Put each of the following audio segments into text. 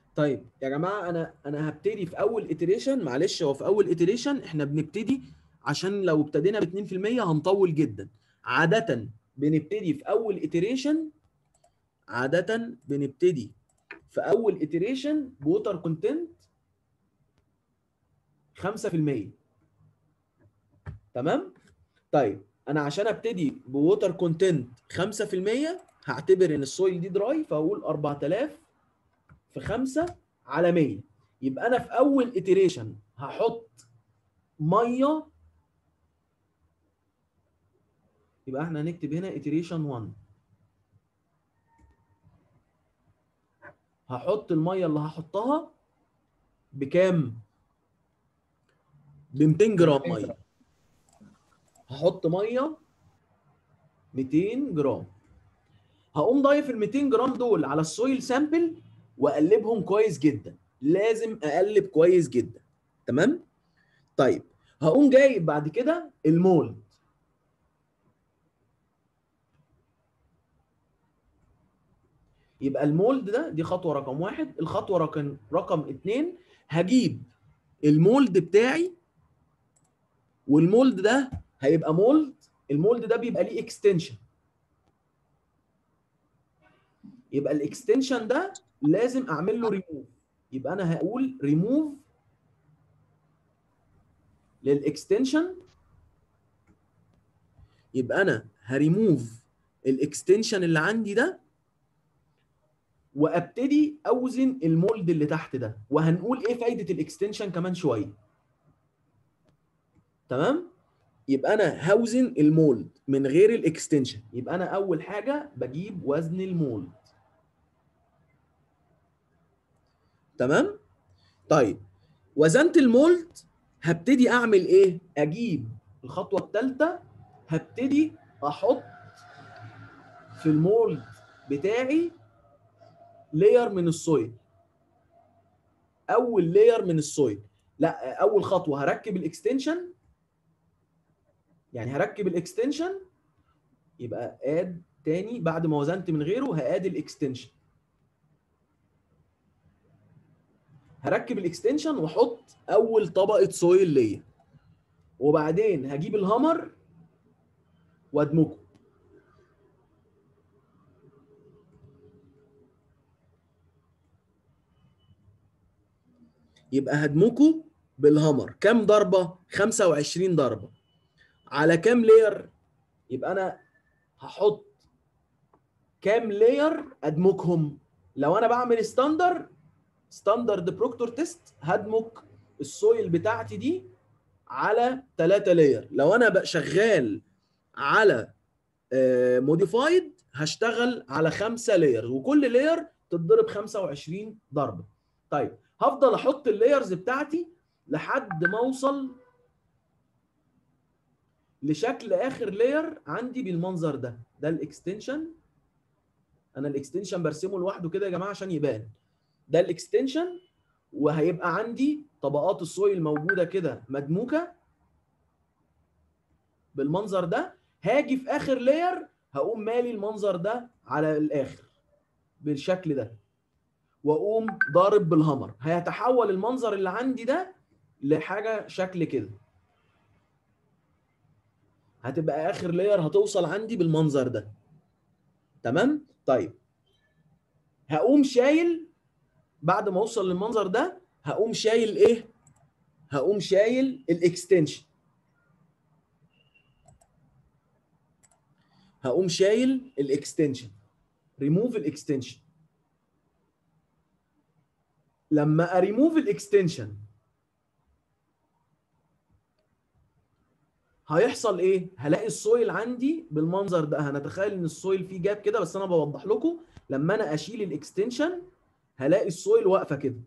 طيب يا جماعه انا انا هبتدي في اول iteration معلش هو في اول iteration احنا بنبتدي عشان لو ابتدينا ب 2% هنطول جدا عاده بنبتدي في اول iteration عاده بنبتدي في اول iteration بوتر كونتنت 5% تمام طيب انا عشان ابتدي بوتر كونتنت 5% هعتبر ان السويل دي دراي فاقول 4000 في 5 على 100 يبقى انا في اول iteration هحط ميه يبقى احنا هنكتب هنا iteration 1 هحط الميه اللي هحطها بكام؟ ب 200 جرام ميه هحط ميه 200 جرام هقوم ضايف ال 200 جرام دول على السويل سامبل واقلبهم كويس جدا لازم اقلب كويس جدا تمام طيب هقوم جايب بعد كده المولد يبقى المولد ده دي خطوه رقم واحد الخطوه رقم رقم اتنين هجيب المولد بتاعي والمولد ده هيبقى مولد المولد ده بيبقى ليه اكستنشن يبقى الاكستنشن ده لازم اعمل له ريموف يبقى انا هقول ريموف للاكستنشن يبقى انا هريموف الاكستنشن اللي عندي ده وابتدي اوزن المولد اللي تحت ده وهنقول ايه فايده الاكستنشن كمان شويه تمام يبقى انا هوزن المولد من غير الاكستنشن يبقى انا اول حاجه بجيب وزن المولد تمام طيب وزنت المولد هبتدي اعمل ايه اجيب الخطوه الثالثه هبتدي احط في المولد بتاعي لاير من السويل اول لاير من السويل لا اول خطوه هركب الاكستنشن يعني هركب الاكستنشن يبقى اد تاني بعد ما وزنت من غيره هاد الاكستنشن هركب الاكستنشن واحط اول طبقه سويل ليا وبعدين هجيب الهامر وادمجه يبقى هدمجه بالهامر كام ضربه 25 ضربه على كام لاير يبقى انا هحط كام لاير ادمجهم لو انا بعمل ستاندر ستاندرد بروكتور تيست هدمج السويل بتاعتي دي على 3 لاير لو انا شغال على موديفايد هشتغل على 5 لاير وكل لاير تتضرب 25 ضربه طيب هفضل احط اللايرز بتاعتي لحد ما اوصل لشكل اخر لاير عندي بالمنظر ده ده الاكستنشن انا الاكستنشن برسمه لوحده كده يا جماعه عشان يبان ده الاكستنشن وهيبقى عندي طبقات السويل موجوده كده مدموكه بالمنظر ده هاجي في اخر لاير هقوم مالي المنظر ده على الاخر بالشكل ده واقوم ضارب بالهامر هيتحول المنظر اللي عندي ده لحاجه شكل كده هتبقى اخر لاير هتوصل عندي بالمنظر ده تمام طيب هقوم شايل بعد ما اوصل للمنظر ده هقوم شايل ايه هقوم شايل الاكستنشن هقوم شايل الاكستنشن ريموف الاكستنشن لما اريموف الاكستنشن هيحصل ايه؟ هلاقي السويل عندي بالمنظر ده هنتخيل ان السويل فيه جاب كده بس انا بوضح لكم لما انا اشيل الاكستنشن هلاقي السويل واقفه كده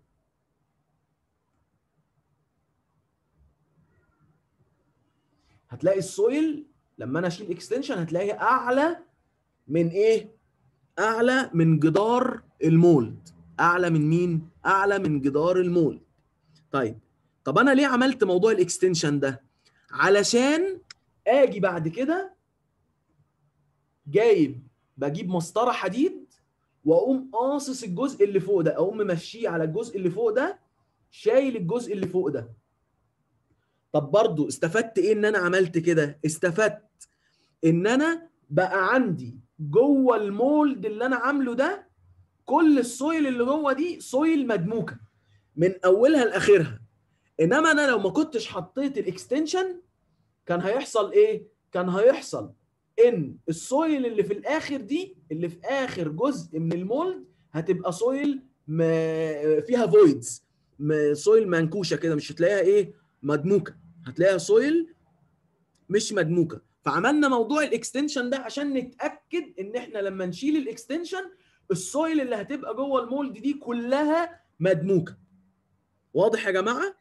هتلاقي السويل لما انا اشيل اكستنشن هتلاقيها اعلى من ايه؟ اعلى من جدار المولد اعلى من مين؟ اعلى من جدار المولد طيب طب انا ليه عملت موضوع الاكستنشن ده؟ علشان اجي بعد كده جايب بجيب مسطره حديد واقوم قاصص الجزء اللي فوق ده اقوم ممشيه على الجزء اللي فوق ده شايل الجزء اللي فوق ده طب برضو استفدت ايه ان انا عملت كده استفدت ان انا بقى عندي جوه المولد اللي انا عامله ده كل السويل اللي جوه دي سويل مدموكه من اولها لاخرها انما انا لو ما كنتش حطيت الاكستنشن كان هيحصل ايه كان هيحصل ان السويل اللي في الاخر دي اللي في اخر جزء من المولد هتبقى سويل ما فيها فويدز سويل منكوشه كده مش هتلاقيها ايه مدموكه هتلاقيها سويل مش مدموكه فعملنا موضوع الاكستنشن ده عشان نتاكد ان احنا لما نشيل الاكستنشن السويل اللي هتبقى جوه المولد دي كلها مدموكه واضح يا جماعه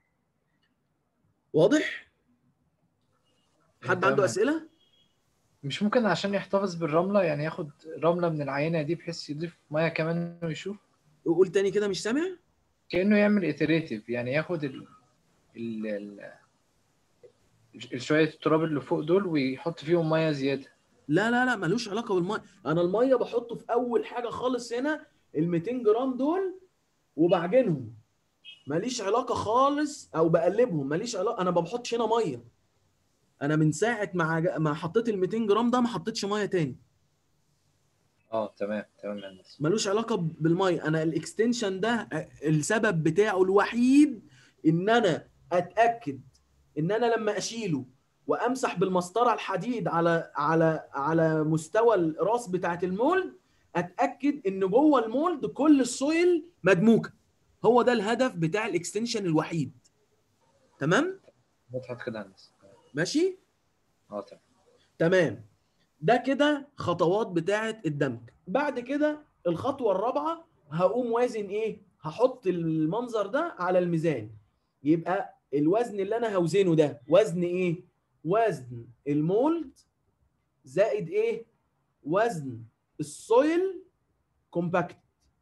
واضح حد عنده تمام. اسئله مش ممكن عشان يحتفظ بالرملة يعني ياخد رملة من العينة دي بحيث يضيف مية كمان ويشوف قول تاني كده مش سامع كأنه يعمل اتريتيف يعني ياخد ال ال ال ال- شوية التراب اللي فوق دول ويحط فيهم مية زيادة لا لا لا ملوش علاقه بالميه انا الميه بحطه في اول حاجه خالص هنا ال 200 جرام دول وبعجنهم ماليش علاقه خالص او بقلبهم ماليش علاقه انا ما بحطش هنا ميه انا من ساعه ما عج- ما حطيت ال 200 جرام ده ما حطيتش ميه تاني اه تمام تمام يا هندسة ملوش علاقه بالميه انا الاكستنشن ده السبب بتاعه الوحيد ان انا اتاكد ان انا لما اشيله وامسح بالمسطره الحديد على على على مستوى الراس بتاعه المولد اتاكد ان جوه المولد كل السويل مدموكه هو ده الهدف بتاع الاكستنشن الوحيد تمام وضحت كده يا هندسة ماشي اه تمام تمام ده كده خطوات بتاعه الدمج بعد كده الخطوه الرابعه هقوم وازن ايه هحط المنظر ده على الميزان يبقى الوزن اللي انا هوزنه ده وزن ايه وزن المولد زائد ايه وزن السويل كومباكت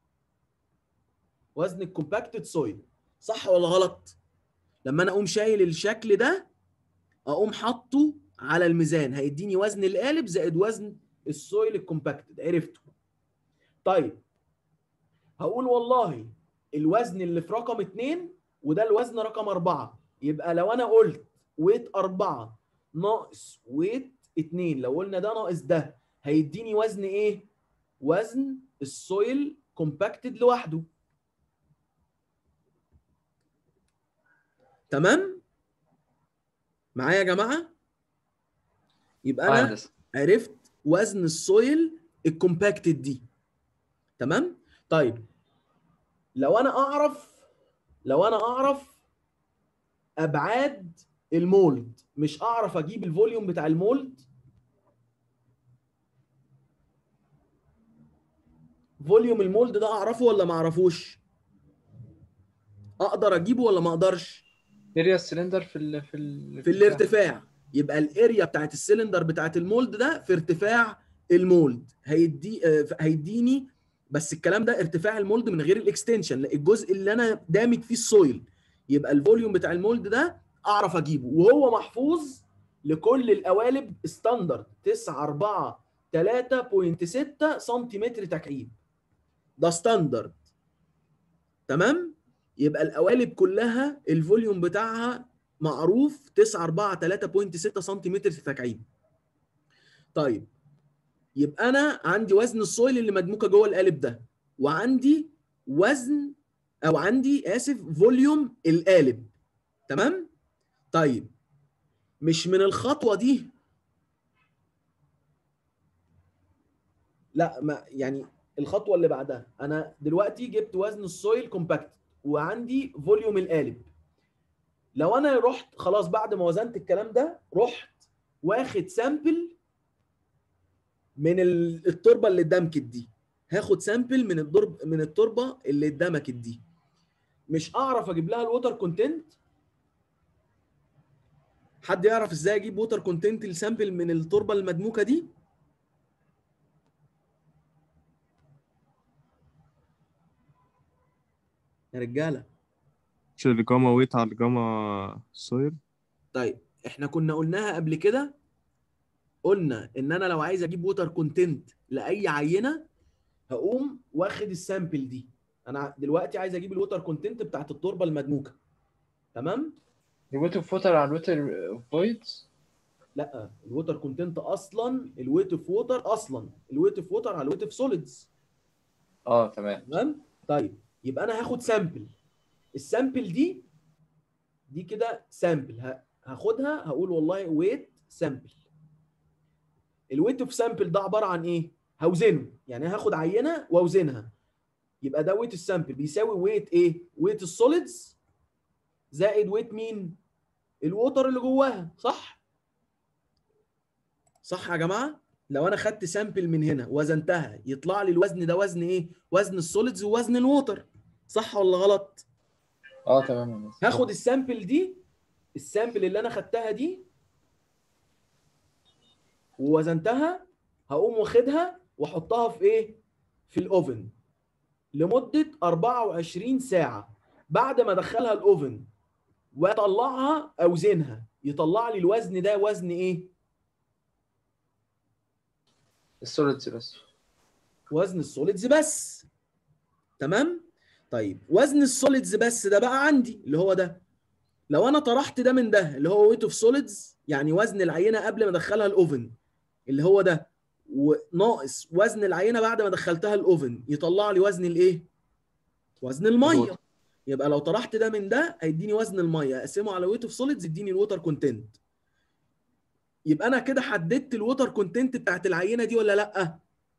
وزن الكومباكتد سويل صح ولا غلط لما انا اقوم شايل الشكل ده اقوم حاطه على الميزان هيديني وزن القالب زائد وزن السويل الكومباكتد عرفته طيب هقول والله الوزن اللي في رقم اتنين وده الوزن رقم أربعة يبقى لو أنا قلت ويت أربعة ناقص ويت اتنين لو قلنا ده ناقص ده هيديني وزن إيه؟ وزن السويل كومباكتد لوحده تمام؟ معايا يا جماعة؟ يبقى اه يا أنا هندسة عرفت وزن السويل الكومباكتد دي تمام طيب لو انا اعرف لو انا اعرف ابعاد المولد مش اعرف اجيب الفوليوم بتاع المولد فوليوم المولد ده اعرفه ولا ما اعرفوش اقدر اجيبه ولا ما اقدرش اريا السلندر في ال في ال في الارتفاع يبقى الاريا بتاعت السلندر بتاعت المولد ده في ارتفاع المولد هيدي آه، هيديني بس الكلام ده ارتفاع المولد من غير الاكستنشن لا، الجزء اللي انا دامج فيه السويل يبقى الفوليوم بتاع المولد ده اعرف اجيبه وهو محفوظ لكل القوالب ستاندرد 9 4 3.6 سنتيمتر تكعيب ده ستاندرد تمام يبقى القوالب كلها الفوليوم بتاعها معروف 9 4 3.6 سنتيمتر تكعيب طيب يبقى انا عندي وزن السويل اللي مدموكه جوه القالب ده وعندي وزن او عندي اسف فوليوم القالب تمام طيب مش من الخطوه دي لا ما يعني الخطوه اللي بعدها انا دلوقتي جبت وزن السويل كومباكت وعندي فوليوم القالب لو انا رحت خلاص بعد ما وزنت الكلام ده رحت واخد سامبل من ال- التربه اللي اتدمكت دي هاخد سامبل من الضرب من التربه اللي اتدمكت دي مش اعرف اجيب لها الووتر كونتنت حد يعرف ازاي اجيب ووتر كونتنت السامبل من التربه المدموكه دي يا رجاله مش الجاما ويت على الجاما سويل طيب احنا كنا قلناها قبل كده قلنا ان انا لو عايز اجيب ووتر كونتنت لاي عينه هقوم واخد السامبل دي انا دلوقتي عايز اجيب الووتر كونتنت بتاعت التربه المدموجه تمام الويت اوف ووتر على الويت اوف فويدز لا الووتر كونتنت اصلا الويت اوف ووتر اصلا الويت اوف ووتر على الويت اوف سوليدز اه تمام تمام طيب يبقى انا هاخد سامبل السامبل دي دي كده سامبل هاخدها هقول والله ويت سامبل الويت اوف سامبل ده عباره عن ايه هوزنه يعني هاخد عينه واوزنها يبقى ده ويت السامبل بيساوي ويت ايه ويت السوليدز زائد ويت مين الووتر اللي جواها صح صح يا جماعه لو انا خدت سامبل من هنا وزنتها يطلع لي الوزن ده وزن ايه وزن السوليدز ووزن الووتر صح ولا غلط اه تمام يا مستر. هاخد السامبل دي السامبل اللي انا خدتها دي ووزنتها هقوم واخدها واحطها في ايه في الاوفن لمده 24 ساعه بعد ما ادخلها الاوفن واطلعها اوزنها يطلع لي الوزن ده وزن ايه السوليدز بس وزن السوليدز بس تمام طيب وزن السوليدز بس ده بقى عندي اللي هو ده لو انا طرحت ده من ده اللي هو ويت اوف سوليدز يعني وزن العينه قبل ما ادخلها الاوفن اللي هو ده وناقص وزن العينه بعد ما دخلتها الاوفن يطلع لي وزن الايه وزن الميه الووتر. يبقى لو طرحت ده من ده هيديني وزن الميه اقسمه على ويت اوف سوليدز يديني الووتر كونتنت يبقى انا كده حددت الووتر كونتنت بتاعت العينه دي ولا لا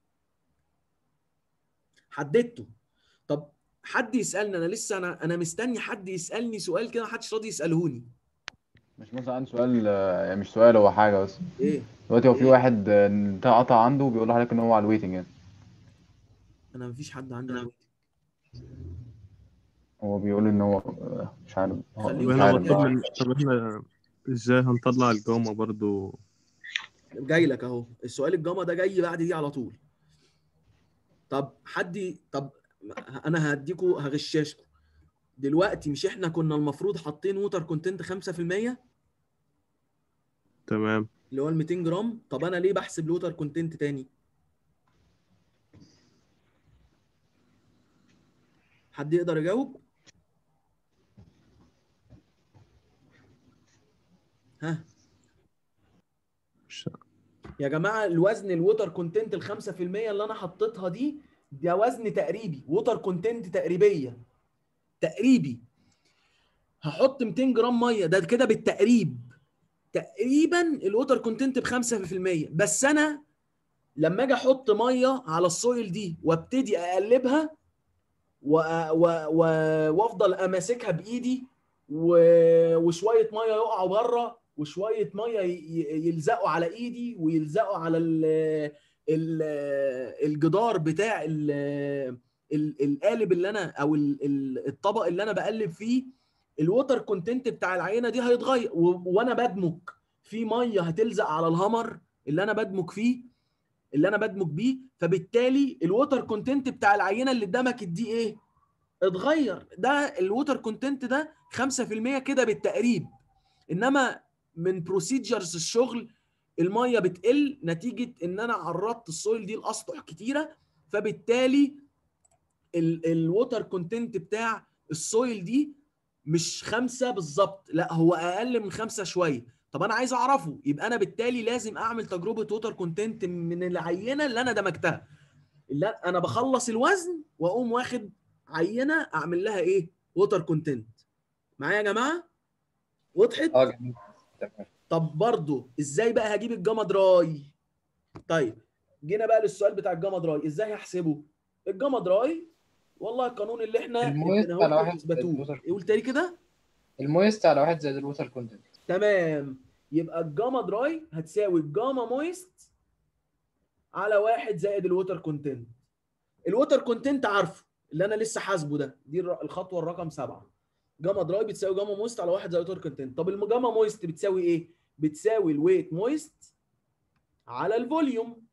حددته طب حد يسالني انا لسه انا انا مستني حد يسالني سؤال كده محدش راضي يسالهوني مش مثلا عندي سؤال آه، يعني مش سؤال هو حاجة بس ايه دلوقتي هو في إيه؟ واحد آه، انتهى قطع عنده بيقول لحضرتك ان هو على الويتنج يعني انا مفيش حد عندي على هو بيقول ان هو آه، مش عارف هو خليه مش طب احنا عارف مطلوب بقى. من طب احنا ازاي هنطلع الجاما برضو جاي لك اهو السؤال الجاما ده جاي بعد دي على طول طب حد ي- طب انا هديكوا هغشاشكوا دلوقتي مش احنا كنا المفروض حاطين ووتر كونتنت 5% تمام اللي هو ال 200 جرام طب انا ليه بحسب الووتر كونتنت تاني حد يقدر يجاوب ها مش يا جماعه الوزن الووتر كونتنت ال 5% اللي انا حطيتها دي ده وزن تقريبي ووتر كونتنت تقريبيه تقريبي هحط 200 جرام ميه ده كده بالتقريب تقريبا الووتر كونتنت ب 5% بس انا لما اجي احط ميه على السويل دي وابتدي اقلبها و... و... و... وافضل اماسكها بايدي و... وشويه ميه يقعوا بره وشويه ميه ي... ي- يلزقوا على ايدي ويلزقوا على ال... ال... الجدار بتاع ال... ال... القالب اللي انا او ال... ال- الطبق اللي انا بقلب فيه الووتر كونتنت بتاع العينه دي هيتغير و... وانا بدمج في ميه هتلزق على الهامر اللي انا بدمج فيه اللي انا بدمج بيه فبالتالي الووتر كونتنت بتاع العينه اللي قدامك دي ايه اتغير ده الووتر كونتنت ده 5% كده بالتقريب انما من بروسيجرز الشغل الميه بتقل نتيجه ان انا عرضت السويل دي لاسطح كتيره فبالتالي الووتر كونتنت بتاع السويل دي مش خمسة بالظبط لا هو اقل من خمسة شويه طب انا عايز اعرفه يبقى انا بالتالي لازم اعمل تجربه ووتر كونتنت من العينه اللي انا دمجتها اللي انا بخلص الوزن واقوم واخد عينه اعمل لها ايه ووتر كونتنت معايا يا جماعه وضحت اه جميل تمام طب برضو ازاي بقى هجيب الجاما دراي طيب جينا بقى للسؤال بتاع الجاما دراي ازاي هحسبه الجاما دراي والله القانون اللي احنا المويست اديناهولكم على واحد تثبتوه الوتر يقول تاني كده المويست على واحد زائد الووتر كونتنت تمام يبقى الجاما دراي هتساوي الجاما مويست على واحد زائد الووتر كونتنت الووتر كونتنت عارفه اللي انا لسه حاسبه ده دي الر- الخطوه الرقم سبعه جاما دراي بتساوي جاما مويست على واحد زائد الووتر كونتنت طب الجاما مويست بتساوي ايه؟ بتساوي الويت مويست على الفوليوم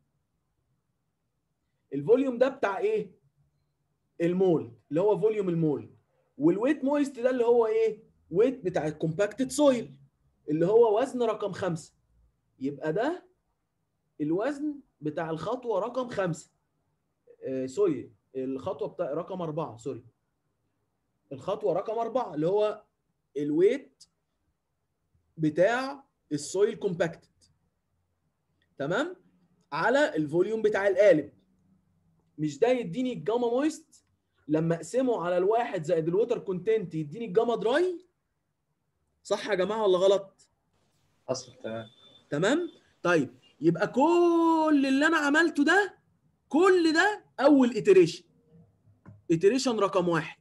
الفوليوم ده بتاع ايه؟ المول اللي هو فوليوم المول والويت مويست ده اللي هو ايه؟ ويت بتاع الكومباكتد سويل اللي هو وزن رقم خمسة يبقى ده الوزن بتاع الخطوة رقم خمسة آه، سوري الخطوه بتاع رقم أربعة سوري الخطوه رقم أربعة اللي هو الويت بتاع السويل كومباكتد تمام على الفوليوم بتاع القالب مش ده يديني الجاما مويست لما اقسمه على الواحد زائد الووتر كونتنت يديني الجاما دراي صح يا جماعه ولا غلط حصل تمام تمام طيب يبقى كل اللي انا عملته ده كل ده اول iteration iteration رقم واحد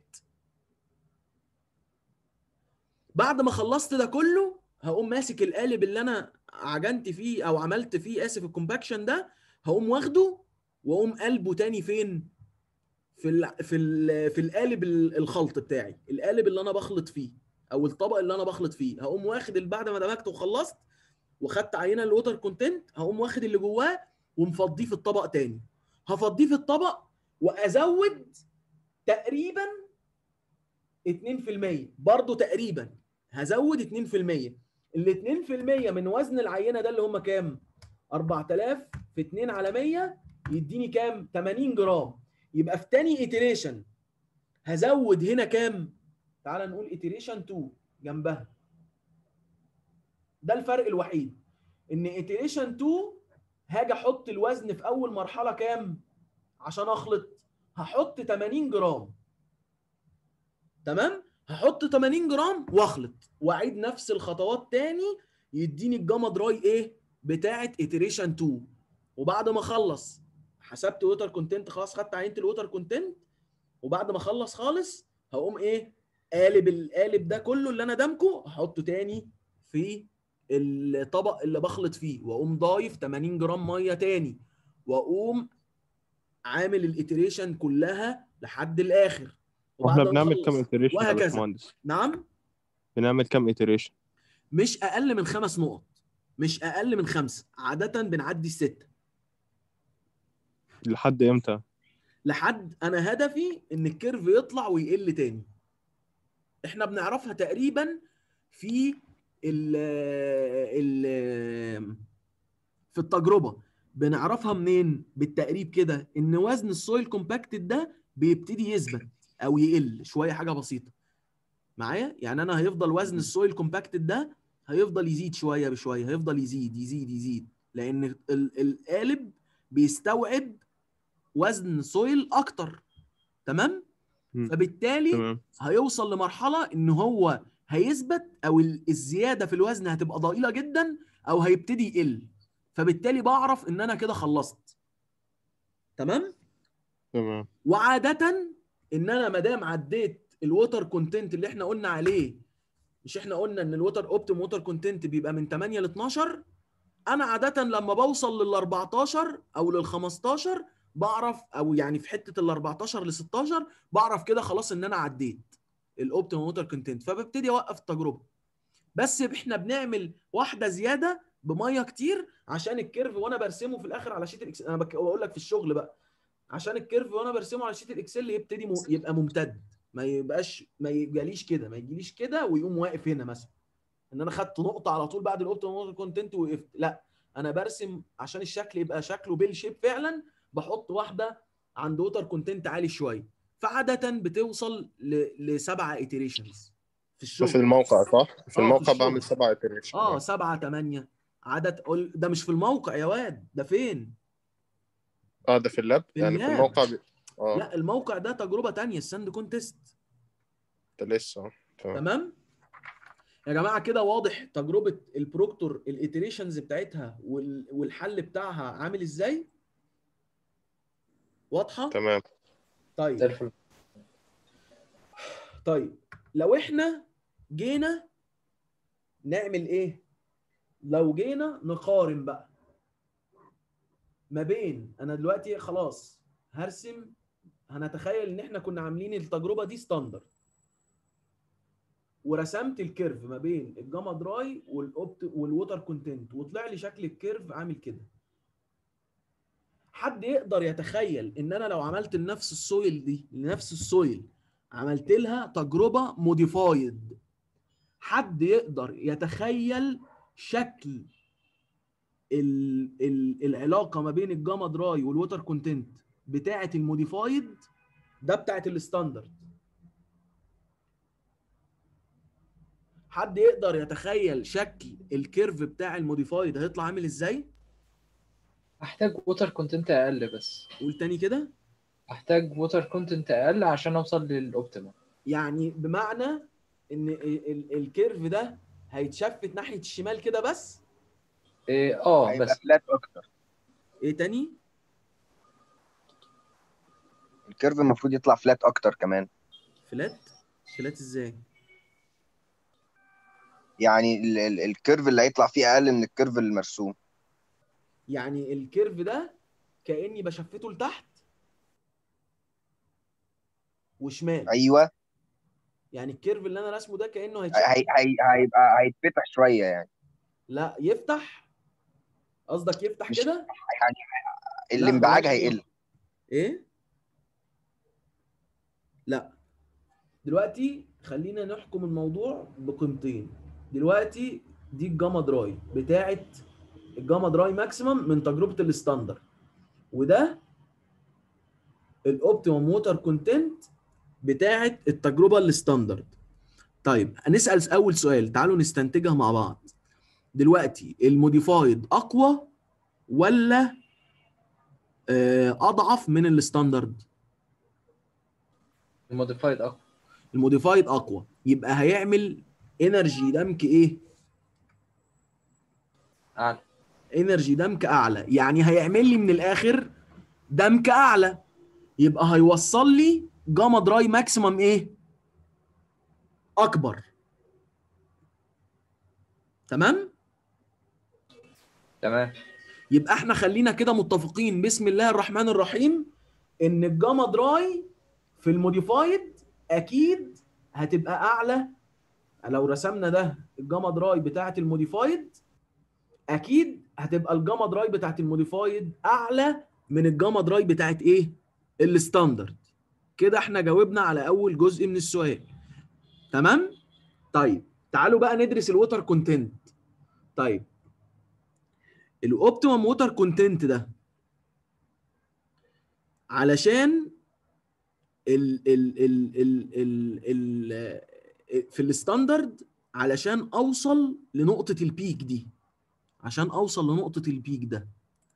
بعد ما خلصت ده كله هقوم ماسك القالب اللي انا عجنت فيه او عملت فيه اسف الكومباكشن ده هقوم واخده واقوم قلبه تاني فين في ال في ال في القالب ال- الخلط بتاعي القالب اللي انا بخلط فيه او الطبق اللي انا بخلط فيه هقوم واخد ال- بعد ما دمجته وخلصت وخدت عينه الووتر كونتنت هقوم واخد اللي جواه ومفضيه في الطبق تاني هفضيه في الطبق وازود تقريبا 2% برضه تقريبا هزود 2% ال 2% من وزن العينه ده اللي هم كام 4000 في 2 على 100 يديني كام 80 جرام يبقى في تاني iteration هزود هنا كام تعال نقول iteration 2 جنبها ده الفرق الوحيد ان iteration 2 هاجي احط الوزن في اول مرحله كام عشان اخلط هحط 80 جرام تمام هحط 80 جرام واخلط واعيد نفس الخطوات تاني يديني الجاما دراي ايه بتاعه iteration 2 وبعد ما اخلص حسبت ووتر كونتنت خلاص خدت عينه الووتر كونتنت وبعد ما اخلص خالص هقوم ايه قالب القالب ده كله اللي انا دامكه احطه تاني في الطبق اللي بخلط فيه واقوم ضايف 80 جرام ميه تاني واقوم عامل الاتريشن كلها لحد الاخر واحنا وبعد ما بنعمل كام أخلص- iteration يا وهكذا. باشمهندس نعم بنعمل كام iteration مش اقل من خمس نقط مش اقل من خمسه عاده بنعدي السته لحد امتى لحد انا هدفي ان الكيرف يطلع ويقل تاني احنا بنعرفها تقريبا في ال ال في التجربه بنعرفها منين بالتقريب كده ان وزن السويل كومباكتد ده بيبتدي يثبت او يقل شويه حاجه بسيطه معايا يعني انا هيفضل وزن السويل كومباكتد ده هيفضل يزيد شويه بشويه هيفضل يزيد يزيد يزيد لان ال- القالب بيستوعب وزن سويل اكتر تمام مم. فبالتالي تمام هيوصل لمرحله ان هو هيثبت او ال- الزياده في الوزن هتبقى ضئيله جدا او هيبتدي يقل فبالتالي بعرف ان انا كده خلصت تمام تمام وعاده ان انا ما دام عديت الووتر كونتنت اللي احنا قلنا عليه مش احنا قلنا ان الووتر اوبتيم ووتر كونتنت بيبقى من 8 ل 12 انا عاده لما بوصل لل 14 او لل 15 بعرف او يعني في حته ال 14 ل 16 بعرف كده خلاص ان انا عديت الاوبتيم ووتر كونتنت فببتدي اوقف التجربه بس احنا بنعمل واحده زياده بميه كتير عشان الكيرف وانا برسمه في الاخر على شيت الاكسل انا بك- بقول لك في الشغل بقى عشان الكيرف وانا برسمه على شيت الاكسل يبتدي م... يبقى ممتد ما يبقاش ما يجاليش كده ما يجيليش كده ويقوم واقف هنا مثلا ان انا خدت نقطه على طول بعد الاوبتيم ووتر كونتنت وقفت لا انا برسم عشان الشكل يبقى شكله بيل شيب فعلا بحط واحده عند ووتر كونتنت عالي شويه فعاده بتوصل ل... لسبعه ايتريشنز في الشغل في الموقع صح؟ في في الموقع الشغل. بعمل سبعة iteration اه سبعة تمانية عدد قول- ده مش في الموقع يا واد ده فين؟ اه ده في اللاب في يعني في اللاب. الموقع ب... اه لا الموقع ده تجربة تانية الساند كونتست ده لسه آه. تمام تمام؟ يا جماعة كده واضح تجربة البروكتور الاتريشنز بتاعتها وال- والحل بتاعها عامل ازاي؟ واضحة؟ تمام زي طيب الفل طيب لو احنا جينا نعمل ايه؟ لو جينا نقارن بقى ما بين انا دلوقتي خلاص هرسم هنتخيل ان احنا كنا عاملين التجربه دي ستاندرد ورسمت الكيرف ما بين الجاما دراي والاوبت والووتر كونتنت وطلع لي شكل الكيرف عامل كده حد يقدر يتخيل ان انا لو عملت لنفس السويل دي لنفس السويل عملت لها تجربه موديفايد حد يقدر يتخيل شكل ال ال العلاقه ما بين الجاما دراي والووتر كونتنت بتاعه الموديفايد ده بتاعه الستاندرد حد يقدر يتخيل شكل الكيرف بتاع الموديفايد هيطلع عامل ازاي احتاج ووتر كونتنت اقل بس قول تاني كده احتاج ووتر كونتنت اقل عشان اوصل للاوبتيمم يعني بمعنى ان ال- ال- الكيرف ده هيتشفت ناحيه الشمال كده بس إيه اه هيبقى بس فلات اكتر ايه تاني الكيرف المفروض يطلع فلات اكتر كمان فلات فلات ازاي يعني ال ال الكيرف اللي هيطلع فيه اقل من الكيرف المرسوم يعني الكيرف ده كاني بشفته لتحت وشمال ايوه يعني الكيرف اللي انا راسمه ده كانه هيتشفت هي هي هيبقى هيتفتح شويه يعني لا يفتح قصدك يفتح مش- كده يعني لا، الانبعاج ملهاش هيقل ايه لا دلوقتي خلينا نحكم الموضوع بقيمتين دلوقتي دي الجاما دراي بتاعه الجاما دراي ماكسيمم من تجربه الستاندر وده الاوبتيمم ووتر كونتنت بتاعه التجربه الستاندرد طيب هنسال اول سؤال تعالوا نستنتجها مع بعض دلوقتي الموديفايد اقوى ولا آه، اضعف من الستاندرد الموديفايد اقوى الموديفايد اقوى يبقى هيعمل انرجي دمك ايه اعلى انرجي دمك اعلى يعني هيعمل لي من الاخر دمك اعلى يبقى هيوصل لي جاما دراي ماكسيمم ايه اكبر تمام تمام يبقى احنا خلينا كده متفقين بسم الله الرحمن الرحيم ان الجاما دراي في الموديفايد اكيد هتبقى اعلى لو رسمنا ده الجاما دراي بتاعه الموديفايد اكيد هتبقى الجاما دراي بتاعه الموديفايد اعلى من الجاما دراي بتاعه ايه الستاندرد كده احنا جاوبنا على اول جزء من السؤال تمام طيب تعالوا بقى ندرس الووتر كونتنت طيب الاوبتيمم ووتر كونتنت ده علشان ال ال ال ال ال ال في الستاندرد علشان اوصل لنقطة البيك دي عشان اوصل لنقطة البيك ده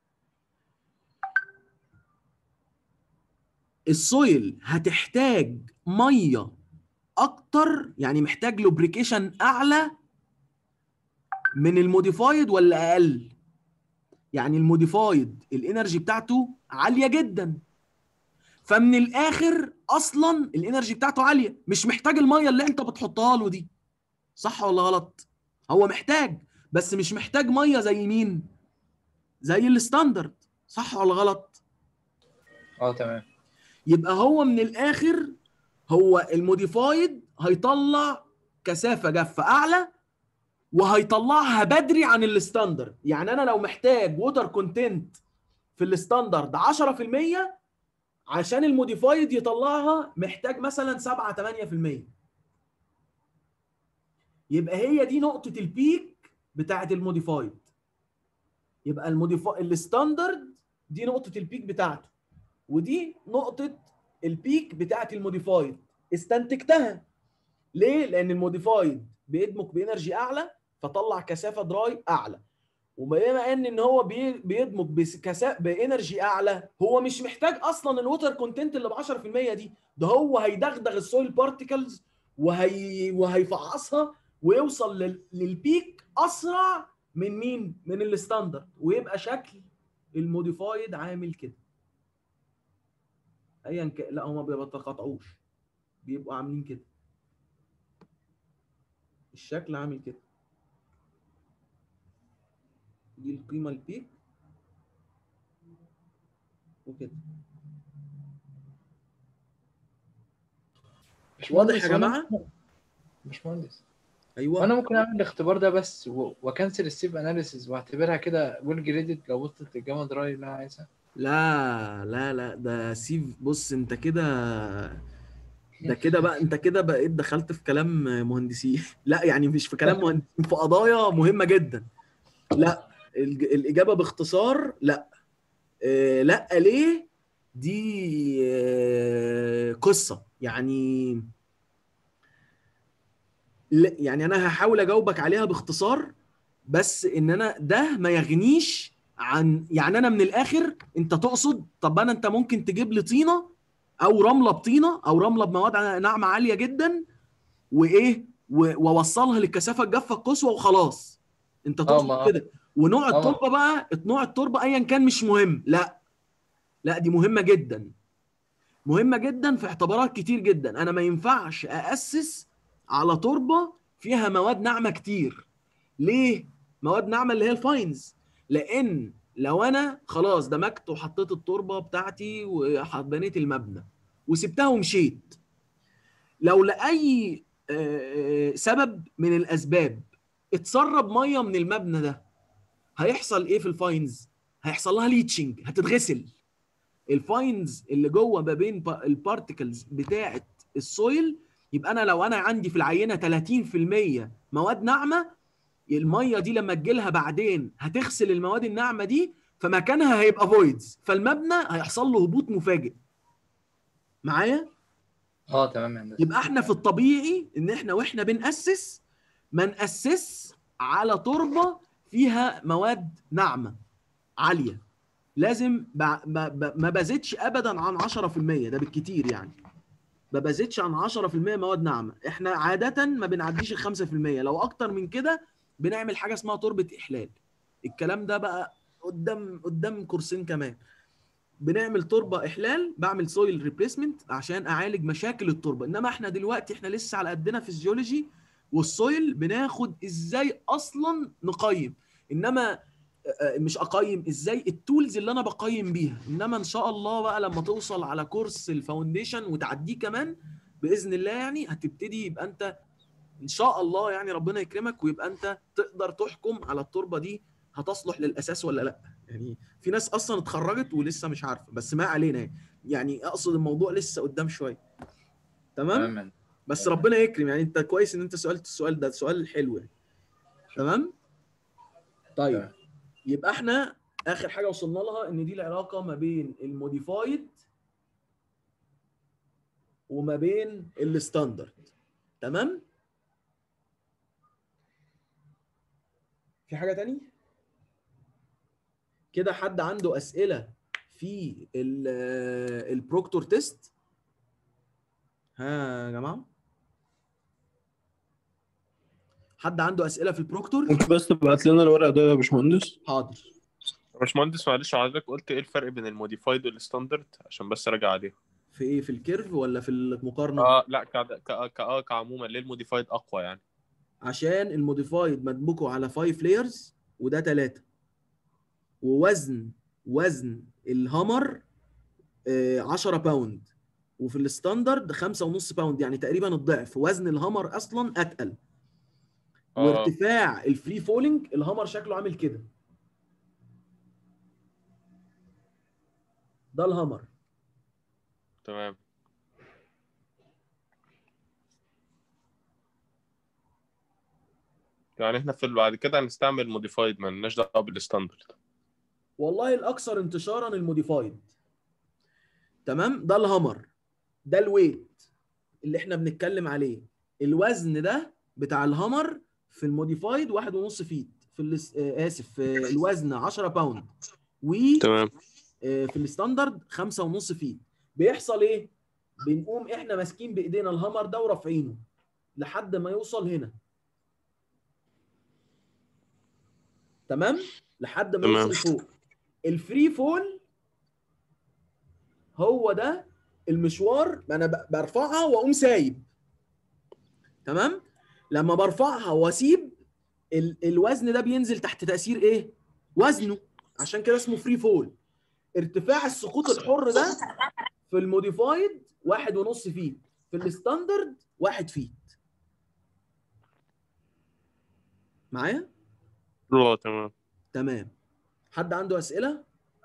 السويل هتحتاج ميه اكتر يعني محتاج لوبريكيشن اعلى من الموديفايد ولا اقل يعني الموديفايد الانرجي بتاعته عاليه جدا فمن الاخر اصلا الانرجي بتاعته عاليه مش محتاج الميه اللي انت بتحطها له دي صح ولا غلط هو محتاج بس مش محتاج ميه زي مين زي الستاندرد صح ولا غلط اه تمام يبقى هو من الاخر هو الموديفايد هيطلع كثافه جافه اعلى وهيطلعها بدري عن الستاندرد يعني انا لو محتاج ووتر كونتنت في الستاندرد 10% عشان الموديفايد يطلعها محتاج مثلا 7 8% يبقى هي دي نقطه البيك بتاعه الموديفايد يبقى الموديفايد الستاندرد دي نقطه البيك بتاعته ودي نقطه البيك بتاعه الموديفايد استنتجتها ليه لان الموديفايد بيدمج بانرجي اعلى فطلع كثافه دراي اعلى وبما ان ان هو بي- بيدمج بكثافه بانرجي اعلى هو مش محتاج اصلا الووتر كونتنت اللي ب 10% دي ده هو هيدغدغ السويل بارتيكلز وهي وهيفعصها ويوصل لل... للبيك اسرع من مين من الستاندرد ويبقى شكل الموديفايد عامل كده ايا كان لا هما ما بيتقاطعوش بيبقوا عاملين كده الشكل عامل كده دي القيمة البيك وكده مش واضح مهندس، يا وأنا- جماعة؟ مش مهندس ايوه وانا ممكن اعمل الاختبار ده بس و- واكنسل السيف اناليسيز واعتبرها كده ويل جريدد لو وصلت الجاما دراي اللي انا عايزها لا لا لا ده سيف بص انت كده ده كده بقى انت كده بقيت دخلت في كلام مهندسين لا يعني مش في كلام مهندسين في قضايا مهمة جدا لا الج- الإجابة باختصار لا آه، لا ليه دي آه، قصه يعني لا- يعني انا هحاول اجاوبك عليها باختصار بس ان انا ده ما يغنيش عن يعني انا من الاخر انت تقصد طب انا انت ممكن تجيب لي طينه او رمله بطينه او رمله بمواد ناعمه عاليه جدا وايه و- واوصلها للكثافه الجافه القصوى وخلاص انت اه تقصد ما كده ونوع اه. التربه بقى نوع التربه ايا كان مش مهم لا لا دي مهمه جدا مهمه جدا في اعتبارات كتير جدا انا ما ينفعش اسس على تربه فيها مواد ناعمه كتير ليه مواد ناعمه اللي هي الفاينز لان لو انا خلاص دمجت وحطيت التربه بتاعتي وبنيت المبنى وسبتها ومشيت لو لاي آه، سبب من الاسباب اتسرب ميه من المبنى ده هيحصل ايه في الفاينز هيحصل لها ليتشنج هتتغسل الفاينز اللي جوه ما بين با- البارتكلز بتاعه السويل يبقى انا لو انا عندي في العينه 30% مواد ناعمه الميه دي لما تجيلها بعدين هتغسل المواد الناعمه دي فمكانها هيبقى فويدز فالمبنى هيحصل له هبوط مفاجئ معايا اه تمام يا هندسه يبقى احنا في الطبيعي ان احنا واحنا بنأسس ما نأسس على تربه فيها مواد ناعمه عاليه لازم ب... ب... ب... ما بزيدش ابدا عن 10% ده بالكتير يعني ما بزيدش عن 10% مواد ناعمه احنا عاده ما بنعديش ال 5% لو اكتر من كده بنعمل حاجه اسمها تربه احلال الكلام ده بقى قدام قدام كورسين كمان بنعمل تربه احلال بعمل سويل ريبليسمنت عشان اعالج مشاكل التربه انما احنا دلوقتي احنا لسه على قدنا في الجيولوجي والسويل بناخد ازاي اصلا نقيم انما آه، مش اقيم ازاي التولز اللي انا بقيم بيها انما ان شاء الله بقى لما توصل على كورس الفاونديشن وتعديه كمان باذن الله يعني هتبتدي يبقى انت ان شاء الله يعني ربنا يكرمك ويبقى انت تقدر تحكم على التربه دي هتصلح للاساس ولا لا يعني في ناس اصلا اتخرجت ولسه مش عارفه بس ما علينا يعني. يعني اقصد الموضوع لسه قدام شويه تمام تمام يا هندسة. بس ربنا يكرم يعني انت كويس ان انت سالت السؤال ده سؤال حلو يعني تمام طيب تمام. يبقى احنا اخر حاجه وصلنا لها ان دي العلاقه ما بين الموديفايد وما بين الستاندرد تمام في حاجه تاني كده حد عنده اسئله في ال- البروكتور تيست ها يا جماعه حد عنده اسئله في البروكتور ممكن بس تبعت لنا الورق ده يا باشمهندس حاضر باشمهندس معلش حضرتك قلت ايه الفرق بين الموديفايد والستاندرد عشان بس اراجع عليه في ايه في الكيرف ولا في المقارنه اه لا ك ك ك آه كعموما ليه الموديفايد اقوى يعني عشان الموديفايد مدبوكه على 5 لايرز وده 3 ووزن وزن الهامر آه، 10 باوند وفي الستاندرد 5.5 باوند يعني تقريبا الضعف وزن الهامر اصلا اتقل اه وارتفاع الفري فولينج الهامر شكله عامل كده ده الهامر تمام يعني احنا في بعد كده هنستعمل موديفايد ما لناش دعوه بالستاندرد والله الاكثر انتشارا الموديفايد تمام ده الهامر ده الويت اللي احنا بنتكلم عليه الوزن ده بتاع الهامر في الموديفايد واحد ونص فيت في الاس... آه، اسف في الوزن 10 باوند وفي تمام الستاندرد خمسة ونص فيت بيحصل ايه بنقوم احنا ماسكين بايدينا الهامر ده ورافعينه لحد ما يوصل هنا تمام لحد ما تمام. يوصل فوق الفري فول هو ده المشوار انا ب- برفعها واقوم سايب تمام لما برفعها واسيب ال- الوزن ده بينزل تحت تاثير ايه وزنه عشان كده اسمه فري فول ارتفاع السقوط الحر ده في الموديفايد واحد ونص فيت في الستاندرد واحد فيت معايا اه تمام تمام حد عنده اسئله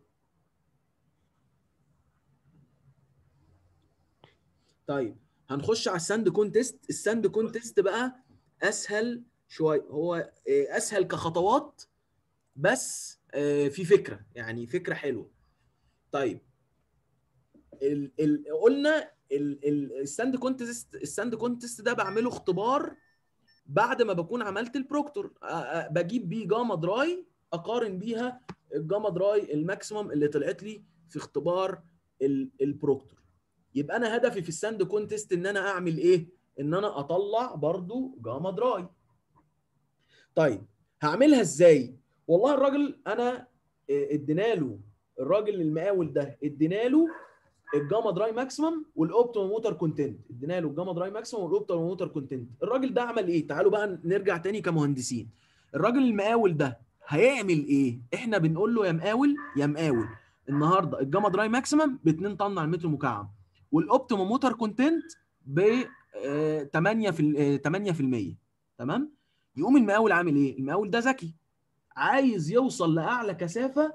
طيب هنخش على الساند كونتست الساند كونتست بقى اسهل شويه هو آه، اسهل كخطوات بس آه، في فكره يعني فكره حلوه طيب ال ال قلنا ال- ال- الستاند كونتست الستاند كونتست ده بعمله اختبار بعد ما بكون عملت البروكتور أ- أ- بجيب بيه جاما دراي اقارن بيها الجاما دراي الماكسيمم اللي طلعت لي في اختبار ال- البروكتور يبقى انا هدفي في الساند كونتست ان انا اعمل ايه ان انا اطلع برضو جاما دراي طيب هعملها ازاي والله الراجل انا إيه، ادينا له الراجل المقاول ده ادينا له الجاما دراي ماكسيمم والاوبتيمم موتور كونتنت ادينا له الجاما دراي ماكسيمم والاوبتيمم موتور كونتنت الراجل ده عمل ايه تعالوا بقى نرجع تاني كمهندسين الراجل المقاول ده هيعمل ايه احنا بنقول له يا مقاول يا مقاول النهارده الجاما دراي ماكسيمم ب 2 طن على المتر مكعب والاوبتيمم موتور كونتنت ب 8 في 8% تمام يقوم المقاول عامل ايه المقاول ده ذكي عايز يوصل لاعلى كثافه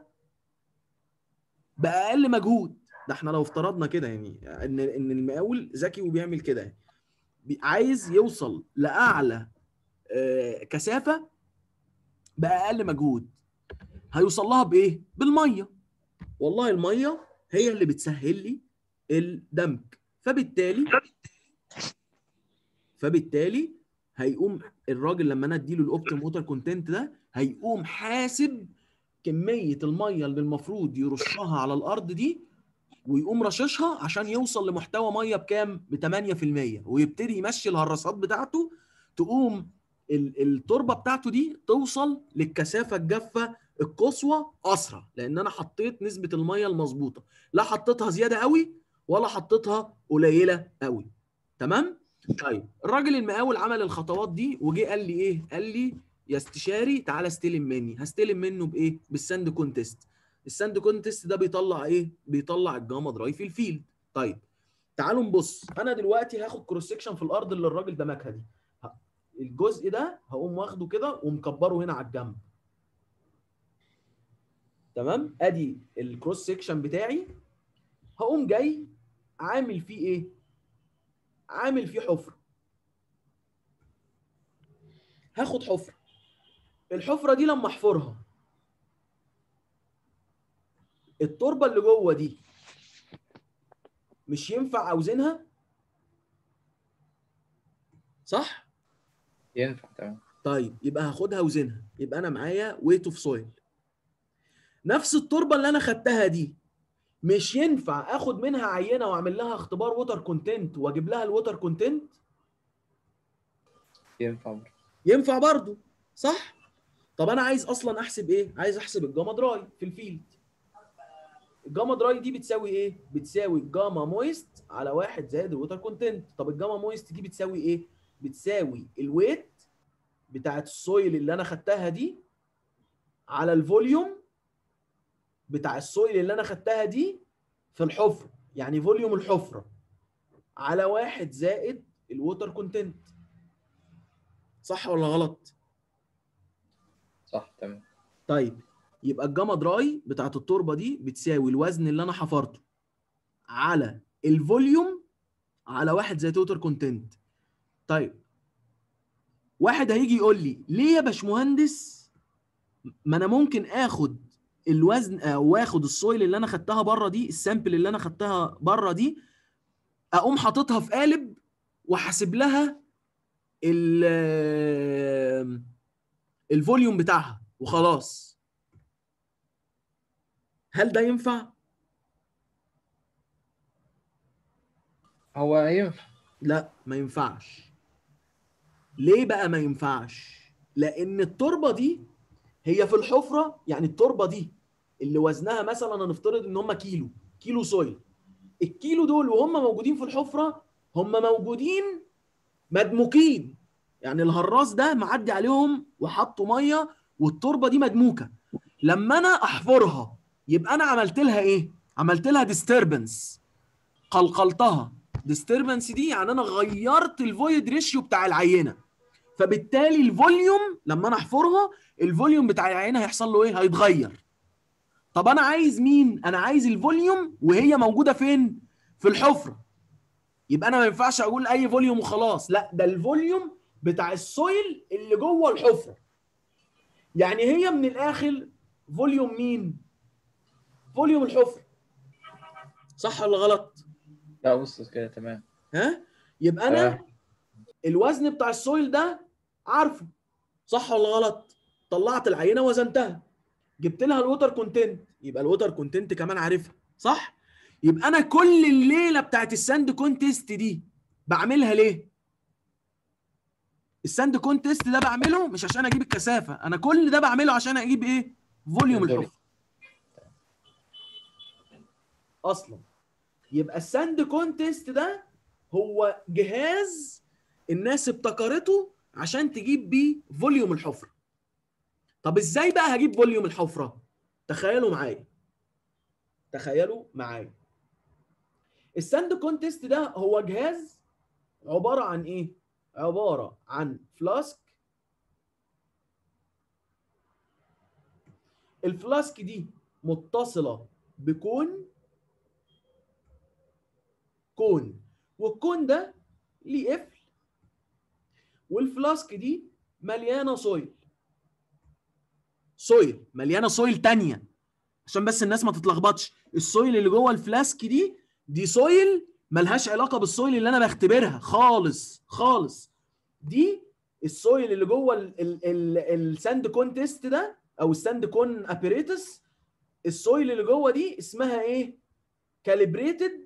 باقل مجهود ده احنا لو افترضنا كده يعني ان ان المقاول ذكي وبيعمل كده يعني بي- عايز يوصل لاعلى آه، كثافه باقل مجهود هيوصل لها بايه بالميه والله الميه هي اللي بتسهل لي الدمج فبالتالي فبالتالي هيقوم الراجل لما انا اديله الاوبتيم موتور كونتنت ده هيقوم حاسب كميه الميه اللي المفروض يرشها على الارض دي ويقوم رششها عشان يوصل لمحتوى ميه بكام؟ ب 8% ويبتدي يمشي الهراسات بتاعته تقوم ال- التربه بتاعته دي توصل للكثافه الجافه القصوى اسرع لان انا حطيت نسبه الميه المظبوطه لا حطيتها زياده قوي ولا حطيتها قليله قوي تمام طيب الراجل المقاول عمل الخطوات دي وجه قال لي ايه قال لي يا استشاري تعالى استلم مني هستلم منه بايه بالساند كونتست الساند كونتست ده بيطلع ايه بيطلع الجاما دراي في الفيلد طيب تعالوا نبص انا دلوقتي هاخد كروس سكشن في الارض اللي الراجل ده ماكها دي ه- الجزء ده هقوم واخده كده ومكبره هنا على الجنب تمام ادي الكروس سكشن بتاعي هقوم جاي عامل فيه ايه عامل فيه حفره هاخد حفره الحفره دي لما احفرها التربه اللي جوه دي مش ينفع اوزنها صح ينفع تمام طيب يبقى هاخدها اوزنها يبقى انا معايا ويت اوف سويل نفس التربه اللي انا خدتها دي مش ينفع اخد منها عينه واعمل لها اختبار ووتر كونتنت واجيب لها الووتر كونتنت ينفع برضه. ينفع برضو صح طب انا عايز اصلا احسب ايه عايز احسب الجاما دراي في الفيلد الجاما دراي دي بتساوي ايه بتساوي الجاما مويست على واحد زائد الووتر كونتنت طب الجاما مويست دي بتساوي ايه بتساوي الويت بتاعت السويل اللي انا خدتها دي على الفوليوم بتاع السويل اللي انا خدتها دي في الحفره يعني فوليوم الحفره على واحد زائد الووتر كونتنت صح ولا غلط صح تمام طيب يبقى الجاما دراي بتاعت التربه دي بتساوي الوزن اللي انا حفرته على الفوليوم على واحد زائد ووتر كونتنت طيب واحد هيجي يقول لي ليه يا باشمهندس ما انا ممكن اخد الوزن او واخد السويل اللي انا خدتها بره دي السامبل اللي انا خدتها بره دي اقوم حاططها في قالب وحاسب لها ال الفوليوم بتاعها وخلاص هل ده ينفع؟ هو ينفع لا ما ينفعش ليه بقى ما ينفعش لان التربه دي هي في الحفره يعني التربه دي اللي وزنها مثلا هنفترض ان هم كيلو كيلو سويل الكيلو دول وهم موجودين في الحفره هم موجودين مدموكين يعني الهراس ده معدي عليهم وحطوا ميه والتربه دي مدموكه لما انا احفرها يبقى انا عملت لها ايه عملت لها ديستربنس قلقلتها ديستربنس دي يعني انا غيرت الفويد ريشيو بتاع العينه فبالتالي الفوليوم لما انا احفرها الفوليوم بتاع العينه هيحصل له ايه هيتغير طب انا عايز مين انا عايز الفوليوم وهي موجوده فين في الحفره يبقى انا ما ينفعش اقول اي فوليوم وخلاص لا ده الفوليوم بتاع السويل اللي جوه الحفره يعني هي من الاخر فوليوم مين فوليوم الحفره صح ولا غلط لا بص كده تمام ها يبقى انا تمام. الوزن بتاع السويل ده عارفه صح ولا غلط طلعت العينه وزنتها جبت لها الوتر كونتنت يبقى الوتر كونتنت كمان عارفها صح يبقى انا كل الليله بتاعت الساند كونتست دي بعملها ليه الساند كونتست ده بعمله مش عشان اجيب الكثافه انا كل ده بعمله عشان اجيب ايه فوليوم الفوليوم. الحفره اصلا يبقى الساند كونتست ده هو جهاز الناس ابتكرته عشان تجيب بيه فوليوم الحفره طب ازاي بقى هجيب فوليوم الحفره تخيلوا معايا تخيلوا معايا الساند كونتست ده هو جهاز عباره عن ايه عباره عن فلاسك الفلاسك دي متصله بكون كون والكون ده ليه قفل والفلاسك دي مليانه سويل سويل مليانه سويل تانية عشان بس الناس ما تتلخبطش السويل اللي جوه الفلاسك دي دي سويل ملهاش علاقه بالسويل اللي انا بختبرها خالص خالص دي السويل اللي جوه ال- ال- ال- الساند كونتست ده او الساند كون ابيريتس السويل اللي جوه دي اسمها ايه كاليبريتد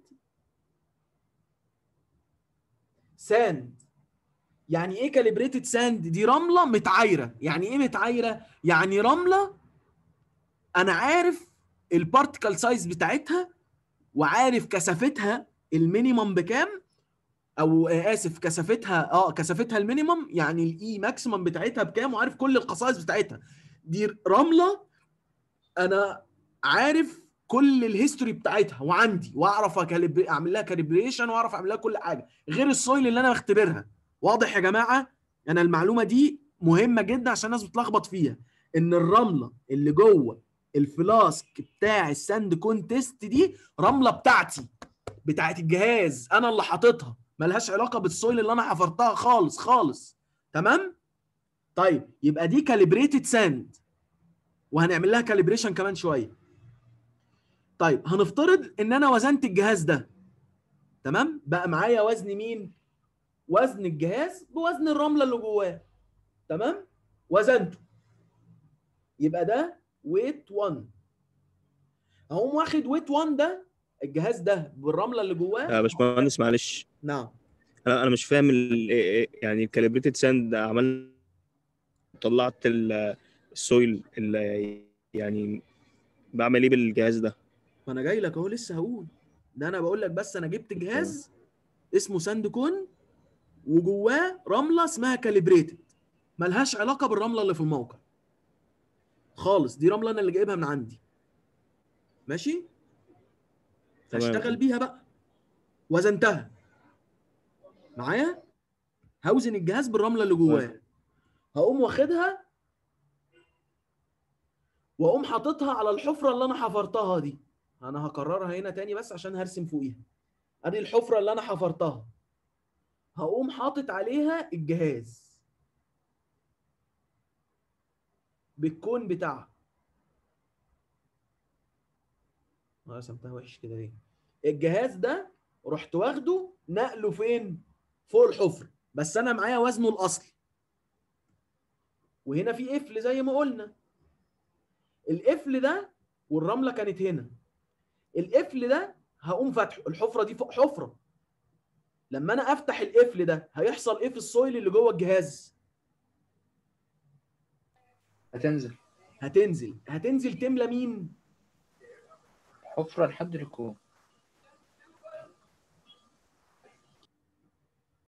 ساند يعني ايه كاليبريتد ساند دي رمله متعايره يعني ايه متعايره يعني رمله انا عارف البارتيكل سايز بتاعتها وعارف كثافتها المينيمم بكام او آه، اسف كثافتها اه كثافتها المينيمم يعني الاي ماكسيمم بتاعتها بكام وعارف كل الخصائص بتاعتها دي رمله انا عارف كل الهيستوري بتاعتها وعندي واعرف أكاليبري- اعمل لها كاليبريشن واعرف اعمل لها كل حاجه غير السويل اللي انا بختبرها واضح يا جماعه انا المعلومه دي مهمه جدا عشان الناس بتلخبط فيها ان الرمله اللي جوه الفلاسك بتاع الساند كونتست دي رمله بتاعتي بتاعت الجهاز انا اللي حاططها ملهاش علاقه بالسويل اللي انا حفرتها خالص خالص تمام طيب يبقى دي كاليبريتد ساند وهنعمل لها كاليبريشن كمان شويه طيب هنفترض ان انا وزنت الجهاز ده تمام بقى معايا وزن مين وزن الجهاز بوزن الرمله اللي جواه تمام وزنته يبقى ده ويت 1 اقوم واخد ويت 1 ده الجهاز ده بالرمله اللي جواه يا باشمهندس معلش نعم انا انا مش فاهم ال- إيه- إيه- يعني الكاليبريتد ساند عمل طلعت ال- السويل اللي يعني بعمل ايه بالجهاز ده ما انا جاي لك اهو لسه هقول ده انا بقول لك بس انا جبت جهاز اسمه ساند كون وجواه رمله اسمها كاليبريتد ملهاش علاقه بالرمله اللي في الموقع خالص دي رمله انا اللي جايبها من عندي ماشي تمام. هشتغل بيها بقى وزنتها معايا هوزن الجهاز بالرمله اللي جواه هقوم واخدها واقوم حاططها على الحفره اللي انا حفرتها دي انا هكررها هنا تاني بس عشان هرسم فوقيها ادي الحفره اللي انا حفرتها هقوم حاطط عليها الجهاز بالكون بتاعها انا رسمتها وحش كده ليه الجهاز ده رحت واخده نقله فين فوق الحفره بس انا معايا وزنه الاصلي وهنا في قفل زي ما قلنا القفل ده والرمله كانت هنا القفل ده هقوم فاتحه الحفره دي فوق حفره لما انا افتح القفل ده هيحصل ايه في السويل اللي جوه الجهاز هتنزل هتنزل هتنزل تملى مين حفرة لحد الكون